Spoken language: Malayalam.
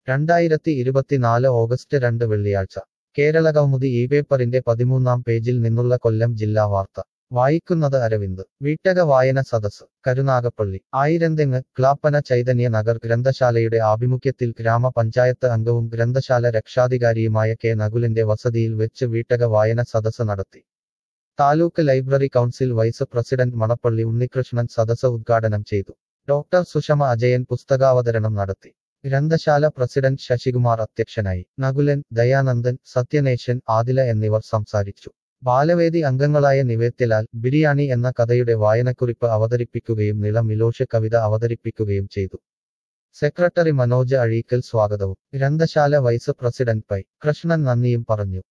രണ്ടായിരത്തി ഇരുപത്തിനാല് ഓഗസ്റ്റ് രണ്ട് വെള്ളിയാഴ്ച കേരളകൗമുദി ഈ പേപ്പറിന്റെ പതിമൂന്നാം പേജിൽ നിന്നുള്ള കൊല്ലം ജില്ലാ വാർത്ത വായിക്കുന്നത് അരവിന്ദ് വീട്ടക വായന സദസ് കരുനാഗപ്പള്ളി ആയിരന്തെങ്ങ് ക്ലാപ്പന ചൈതന്യ നഗർ ഗ്രന്ഥശാലയുടെ ആഭിമുഖ്യത്തിൽ ഗ്രാമപഞ്ചായത്ത് അംഗവും ഗ്രന്ഥശാല രക്ഷാധികാരിയുമായ കെ നകുലിന്റെ വസതിയിൽ വെച്ച് വീട്ടക വായന സദസ് നടത്തി taluk library council vice president Manappally Unnikrishnan സദസ് ഉദ്ഘാടനം ചെയ്തു ഡോക്ടർ സുഷമ അജയൻ പുസ്തകാവതരണം നടത്തി ഗ്രന്ഥശാല പ്രസിഡന്റ് ശശികുമാർ അധ്യക്ഷനായി നകുലൻ ദയാനന്ദൻ സത്യനേശൻ ആദില എന്നിവർ സംസാരിച്ചു ബാലവേദി അംഗങ്ങളായ നിവേത്യലാൽ ബിരിയാണി എന്ന കഥയുടെ വായനക്കുറിപ്പ് അവതരിപ്പിക്കുകയും നിള മിലോഷ് കവിത അവതരിപ്പിക്കുകയും ചെയ്തു സെക്രട്ടറി മനോജ് അഴീക്കൽ സ്വാഗതവും ഗ്രന്ഥശാല വൈസ് പ്രസിഡന്റ് പൈ കൃഷ്ണൻ നന്ദിയും പറഞ്ഞു